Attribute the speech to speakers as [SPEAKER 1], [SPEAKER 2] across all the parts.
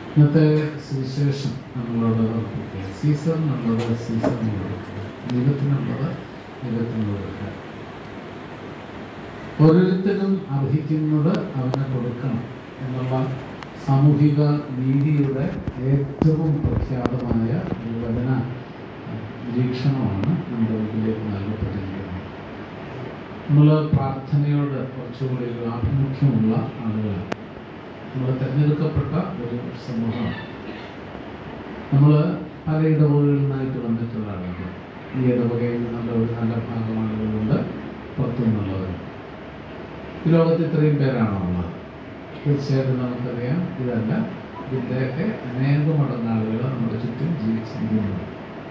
[SPEAKER 1] ഇന്നത്തെ സുവിശേഷം നമ്മളോട് ഓർപ്പിക്കുക സീസൺ എന്നുള്ളത് സീസൺ കൊടുക്കുക ദൈവത്തിനുള്ളത് ദൈവത്തിന് കൊടുക്കുക ഓരോരുത്തരും അർഹിക്കുന്നത് അവന് കൊടുക്കണം എന്നുള്ള സാമൂഹിക നീതിയുടെ ഏറ്റവും പ്രഖ്യാതമായ ഒരു വചന അഹ്, നിരീക്ഷണമാണ് നമ്മുടെ മുമ്പിലേക്ക് നൽകപ്പെട്ടിരിക്കുന്നത് നമ്മൾ പ്രാർത്ഥനയോട് കുറച്ചുകൂടി ഒരു ആഭിമുഖ്യമുള്ള ആളുകളാണ് നമ്മൾ തിരഞ്ഞെടുക്കപ്പെട്ട ഒരു സമൂഹമാണ് നമ്മൾ പല ഇടവകളിൽ നിന്നായിട്ട് വന്നിട്ടുള്ള ആളുകൾ ഈ ഇടവകയിൽ നിന്നുള്ള ഒരു നല്ല ഭാഗം ആളുകളുണ്ട് പുറത്തു നിന്നുള്ളവർ ഈ ലോകത്ത് ഇത്രയും പേരാണോ ഉള്ളത് തീർച്ചയായിട്ടും നമുക്കറിയാം ഇതല്ല ഇതിൻ്റെയൊക്കെ അനേക മടങ്ങ് ആളുകൾ നമ്മുടെ ചുറ്റും ജീവിച്ചിരിക്കുന്നുണ്ട്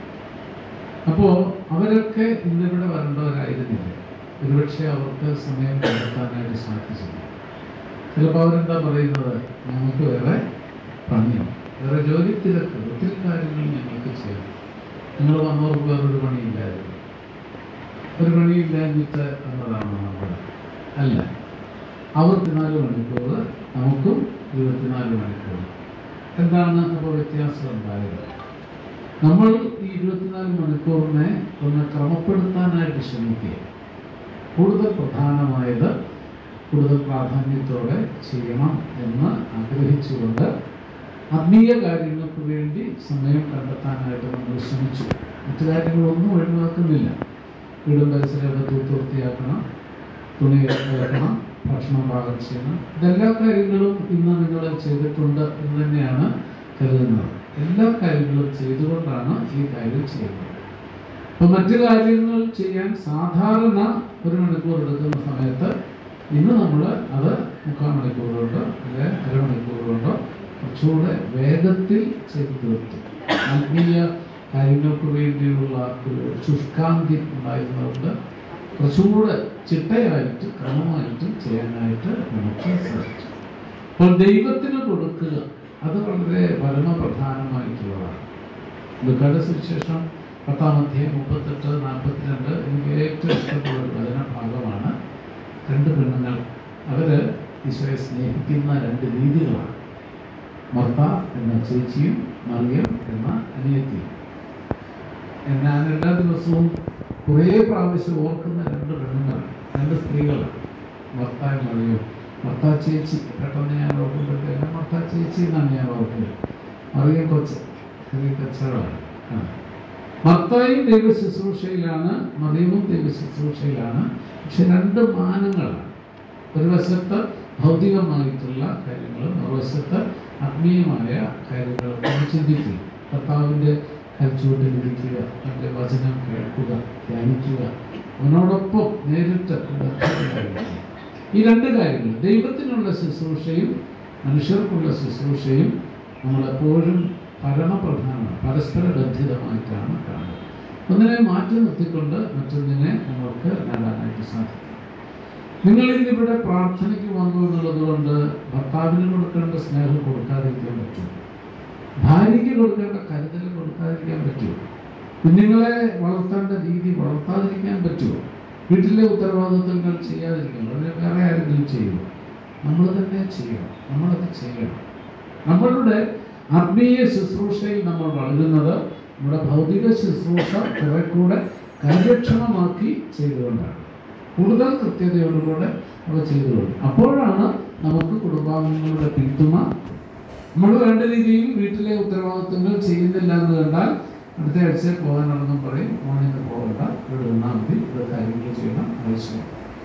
[SPEAKER 1] അപ്പോൾ അവരൊക്കെ ഇന്നിവിടെ വരേണ്ടവരായിരുന്നില്ല ഒരുപക്ഷെ അവർക്ക് സമയം കണ്ടെത്താനായിട്ട് സാധിച്ചില്ല ചിലപ്പോൾ അവരെന്താ പറയുന്നത് ഞങ്ങൾക്ക് വേറെ പണിയാണ് വേറെ ജോലി തിരക്ക് ഒത്തിരി കാര്യങ്ങൾ ഞങ്ങൾക്ക് ചെയ്യാം നിങ്ങൾ വന്നവർക്ക് വേറൊരു പണിയില്ലായിരുന്നു ഒരു പണിയില്ലാഞ്ഞിട്ട് എന്നതാണോ നമ്മൾ അല്ല അവർക്ക് നാല് മണിക്കൂർ നമുക്കും ഇരുപത്തിനാല് മണിക്കൂർ എന്താണ് അപ്പോൾ വ്യത്യാസം ഉണ്ടായത് നമ്മൾ ഈ ഇരുപത്തിനാല് മണിക്കൂറിനെ ഒന്ന് ക്രമപ്പെടുത്താനായിട്ട് ശ്രമിക്കുക കൂടുതൽ പ്രധാനമായത് കൂടുതൽ പ്രാധാന്യത്തോടെ ചെയ്യണം എന്ന് ആഗ്രഹിച്ചുകൊണ്ട് ആത്മീയ കാര്യങ്ങൾക്ക് വേണ്ടി സമയം കണ്ടെത്താനായിട്ട് നമ്മൾ ശ്രമിച്ചു മറ്റു കാര്യങ്ങളൊന്നും ഒഴിവാക്കുന്നില്ല വീടും പരിസരമൊക്കെ തൂത്ത് വൃത്തിയാക്കണം തുണി ഇളക്കണം ഭക്ഷണം പാകം ചെയ്യണം ഇതെല്ലാ കാര്യങ്ങളും ഇന്ന് നിങ്ങൾ ചെയ്തിട്ടുണ്ട് എന്ന് തന്നെയാണ് കരുതുന്നത് എല്ലാ കാര്യങ്ങളും ചെയ്തുകൊണ്ടാണ് ഈ കാര്യം ചെയ്യുന്നത് അപ്പൊ മറ്റു കാര്യങ്ങൾ ചെയ്യാൻ സാധാരണ ഒരു മണിക്കൂർ എടുക്കുന്ന സമയത്ത് ഇന്ന് നമ്മൾ അത് മുക്കാൽ മണിക്കൂർ കൊണ്ടോ അല്ലെ അരമണിക്കൂർ കൊണ്ടോ കുറച്ചുകൂടെ വേഗത്തിൽ ചെയ്തു തീർത്തു ആത്മീയ കാര്യങ്ങൾക്ക് വേണ്ടിയുള്ള ഒരു ശുഷ്കാന്തി ഉണ്ടായിരുന്നതുകൊണ്ട് കുറച്ചുകൂടെ ചിട്ടയായിട്ട് ക്രമമായിട്ട് ചെയ്യാനായിട്ട് നമുക്ക് സാധിച്ചു അപ്പോൾ ദൈവത്തിന് കൊടുക്കുക അത് വളരെ പരമപ്രധാനമായിട്ടുള്ളതാണ് ലുക്കാട് സുവിശേഷം പത്താം അധ്യായം മുപ്പത്തെട്ട് നാൽപ്പത്തിരണ്ട് എനിക്ക് ഏറ്റവും ഇഷ്ടമുള്ള ഒരു വചന ഭാഗമാണ് രണ്ട് പെണ്ണുങ്ങൾ അവർ ഈശോയെ സ്നേഹിക്കുന്ന രണ്ട് രീതികളാണ് മർത്ത എന്ന ചേച്ചിയും മറിയം എന്ന അനിയത്തിയും ഞാൻ എല്ലാ ദിവസവും കുറേ പ്രാവശ്യം ഓർക്കുന്ന രണ്ട് പെണ്ണുങ്ങൾ രണ്ട് സ്ത്രീകളാണ് മർത്തായ മറിയും മർത്ത ചേച്ചി പെട്ടെന്ന് ഞാൻ ഓർക്കുമ്പോഴത്തേക്ക് മർത്ത ചേച്ചി എന്നാണ് ഞാൻ ഓർക്കുന്നത് മറിയം കൊച്ച് ചെറിയ കൊച്ചുകളാണ് ആ. മർത്തായും ദൈവ ശുശ്രൂഷയിലാണ് മറിയവും ദൈവ ശുശ്രൂഷയിലാണ് പക്ഷെ രണ്ട് മാനങ്ങളാണ് ഒരു വശത്ത് ഭൗതികമായിട്ടുള്ള കാര്യങ്ങളും മറുവശത്ത് ആത്മീയമായ കാര്യങ്ങളും നമ്മൾ ചിന്തിക്കുക കർത്താവിൻ്റെ കൽച്ചുവട്ടിലിരിക്കുക അവൻ്റെ വചനം കേൾക്കുക ധ്യാനിക്കുക അവനോടൊപ്പം നേരിട്ട് ബന്ധത്തിലായിരിക്കുക ഈ രണ്ട് കാര്യങ്ങൾ ദൈവത്തിനുള്ള ശുശ്രൂഷയും മനുഷ്യർക്കുള്ള ശുശ്രൂഷയും നമ്മളെപ്പോഴും പരമപ്രധാനമാണ് പരസ്പര ബന്ധിതമായിട്ടാണ് കാണുന്നത് ഒന്നിനെ മാറ്റി നിർത്തിക്കൊണ്ട് മറ്റൊന്നിനെ നമ്മൾക്ക് നേടാനായിട്ട് സാധിക്കും നിങ്ങൾ ഇന്നിവിടെ പ്രാർത്ഥനയ്ക്ക് വന്നു എന്നുള്ളത് കൊണ്ട് ഭർത്താവിന് കൊടുക്കേണ്ട സ്നേഹം കൊടുക്കാതിരിക്കാൻ പറ്റുമോ ഭാര്യയ്ക്ക് കൊടുക്കേണ്ട കരുതൽ കൊടുക്കാതിരിക്കാൻ പറ്റുമോ കുഞ്ഞുങ്ങളെ വളർത്തേണ്ട രീതി വളർത്താതിരിക്കാൻ പറ്റുമോ വീട്ടിലെ ഉത്തരവാദിത്തങ്ങൾ ചെയ്യാതിരിക്കണം അതിന് വേറെ ആരെങ്കിലും ചെയ്യുമോ നമ്മൾ തന്നെ ചെയ്യണം നമ്മളത് ചെയ്യണം നമ്മളുടെ ആത്മീയ ശുശ്രൂഷയിൽ നമ്മൾ വളരുന്നത് നമ്മുടെ ഭൗതിക ശുശ്രൂഷ കുറെ കൂടെ കാര്യക്ഷമമാക്കി ചെയ്തുകൊണ്ടാണ് കൂടുതൽ കൃത്യതയോടുകൂടെ അവ ചെയ്തുകൊണ്ട് അപ്പോഴാണ് നമുക്ക് കുടുംബാംഗങ്ങളുടെ പിന്തുണ നമ്മൾ വേണ്ട രീതിയിൽ വീട്ടിലെ ഉത്തരവാദിത്തങ്ങൾ ചെയ്യുന്നില്ല എന്ന് കണ്ടാൽ അടുത്ത ആഴ്ച പോകാനുള്ളതും പറയും മോർണിംഗ് പോകണ്ട ഇവിടെ നിന്നാൽ മതി ഇവിടെ കാര്യങ്ങൾ ചെയ്യണം ആവശ്യം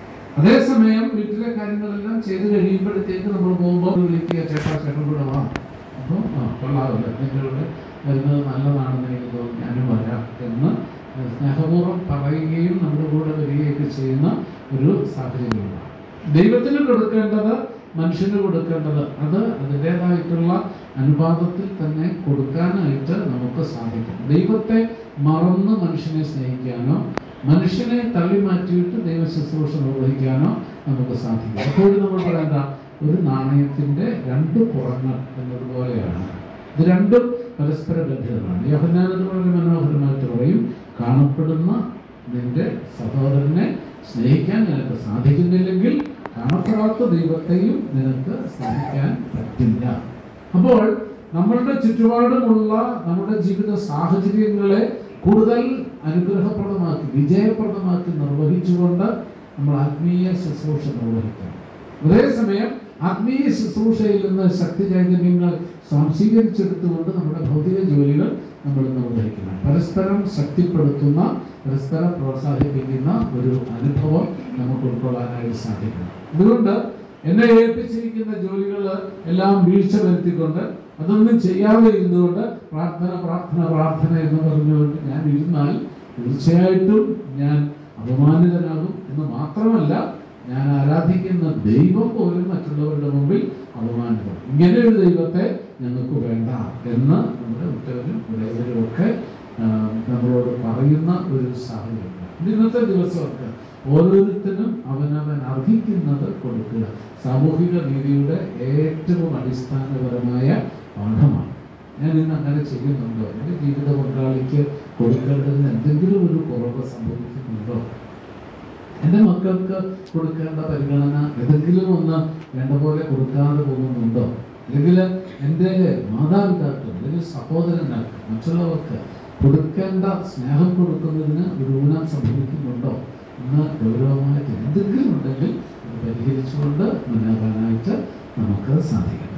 [SPEAKER 1] അതേസമയം വീട്ടിലെ കാര്യങ്ങളെല്ലാം ചെയ്ത് കഴിയുമ്പോഴത്തേക്ക് നമ്മൾ പോകുമ്പോൾ വിളിക്കുക ചേട്ടാ ചേട്ടൻ കൂടെ വാ അപ്പോൾ ആ കൊള്ളാവില്ല നിങ്ങളുടെ വരുന്നത് നല്ലതാണെന്ന് എനിക്ക് തോന്നുന്നു ഞാനും വരാം എന്ന് സ്നേഹപൂർവ്വം പറയുകയും നമ്മുടെ കൂടെ വരികയൊക്കെ ചെയ്യുന്ന ഒരു സാഹചര്യമാണ് ദൈവത്തിന് കൊടുക്കേണ്ടത് മനുഷ്യന് കൊടുക്കേണ്ടത് അത് അതിൻ്റെതായിട്ടുള്ള അനുപാതത്തിൽ തന്നെ കൊടുക്കാനായിട്ട് നമുക്ക് സാധിക്കും ദൈവത്തെ മറന്ന് മനുഷ്യനെ സ്നേഹിക്കാനോ മനുഷ്യനെ തള്ളി മാറ്റിയിട്ട് ദൈവ ശുശ്രൂഷ നിർവഹിക്കാനോ നമുക്ക് സാധിക്കും അപ്പോഴും നമ്മൾ പറയേണ്ട ഒരു നാണയത്തിൻ്റെ രണ്ട് പുറങ്ങൾ എന്നതുപോലെയാണ് ഇത് രണ്ടും പരസ്പര ബന്ധിതമാണ് യോഹന്നാനത് വളരെ മനോഹരമായിട്ട് പറയും കാണപ്പെടുന്ന നിന്റെ സഹോദരനെ സ്നേഹിക്കാൻ നിനക്ക് സാധിക്കുന്നില്ലെങ്കിൽ കാണപ്പെടാത്ത ദൈവത്തെയും നിനക്ക് സ്നേഹിക്കാൻ പറ്റില്ല അപ്പോൾ നമ്മളുടെ ചുറ്റുപാടുമുള്ള നമ്മുടെ ജീവിത സാഹചര്യങ്ങളെ കൂടുതൽ അനുഗ്രഹപ്രദമാക്കി വിജയപ്രദമാക്കി നിർവഹിച്ചുകൊണ്ട് നമ്മൾ ആത്മീയ ശുശ്രൂഷ നിർവഹിക്കണം അതേസമയം ആത്മീയ ശുശ്രൂഷയിൽ നിന്ന് ശക്തി ചൈതന്യങ്ങൾ സ്വാംശീകരിച്ചെടുത്തുകൊണ്ട് നമ്മുടെ ഭൗതിക ജോലികൾ നമ്മൾ നിർവഹിക്കണം പരസ്പരം ശക്തിപ്പെടുത്തുന്ന പരസ്പരം പ്രോത്സാഹിപ്പിക്കുന്ന ഒരു അനുഭവം നമുക്ക് ഉൾക്കൊള്ളാനായിട്ട് സാധിക്കണം അതുകൊണ്ട് എന്നെ ഏൽപ്പിച്ചിരിക്കുന്ന ജോലികൾ എല്ലാം വീഴ്ച വരുത്തിക്കൊണ്ട് അതൊന്നും ചെയ്യാതെ ഇരുന്നുകൊണ്ട് പ്രാർത്ഥന പ്രാർത്ഥന പ്രാർത്ഥന എന്ന് പറഞ്ഞുകൊണ്ട് ഞാൻ ഇരുന്നാൽ തീർച്ചയായിട്ടും ഞാൻ അപമാനിതനാകും എന്ന് മാത്രമല്ല ഞാൻ ആരാധിക്കുന്ന ദൈവം പോലും മറ്റുള്ളവരുടെ മുമ്പിൽ അപമാനിതം ഇങ്ങനെ ഒരു ദൈവത്തെ ഞങ്ങൾക്ക് വേണ്ട എന്ന് നമ്മുടെ ഉറ്റവരും ഇടയവരും ഒക്കെ ആ, നമ്മളോട് പറയുന്ന ഒരു സാഹചര്യം ഇന്നത്തെ ദിവസമൊക്കെ ഓരോരുത്തരും അവനവൻ അർഹിക്കുന്നത് കൊടുക്കുക സാമൂഹിക നീതിയുടെ ഏറ്റവും അടിസ്ഥാനപരമായ പാഠമാണ് ഞാൻ ഇന്ന് അങ്ങനെ ചെയ്യുന്നുണ്ടോ എൻ്റെ ജീവിത പങ്കാളിക്ക് കൊടുക്കേണ്ടതിന് എന്തെങ്കിലും ഒരു കുറവ് സംഭവിക്കുന്നുണ്ടോ എൻ്റെ മക്കൾക്ക് കൊടുക്കേണ്ട പരിഗണന ഏതെങ്കിലും ഒന്ന് വേണ്ട പോലെ കൊടുക്കാതെ പോകുന്നുണ്ടോ അല്ലെങ്കിൽ എൻ്റെ മാതാപിതാക്കൾ അല്ലെങ്കിൽ സഹോദരങ്ങൾക്ക് മറ്റുള്ളവർക്ക് കൊടുക്കേണ്ട സ്നേഹം കൊടുക്കുന്നതിന് ഒരു ഊനം സംഭവിക്കുന്നുണ്ടോ എന്ന് ഗൗരവമായിട്ട് എന്തെങ്കിലും ഉണ്ടെങ്കിൽ അത് പരിഹരിച്ചുകൊണ്ട് മുന്നേറാനായിട്ട് നമുക്ക് സാധിക്കണം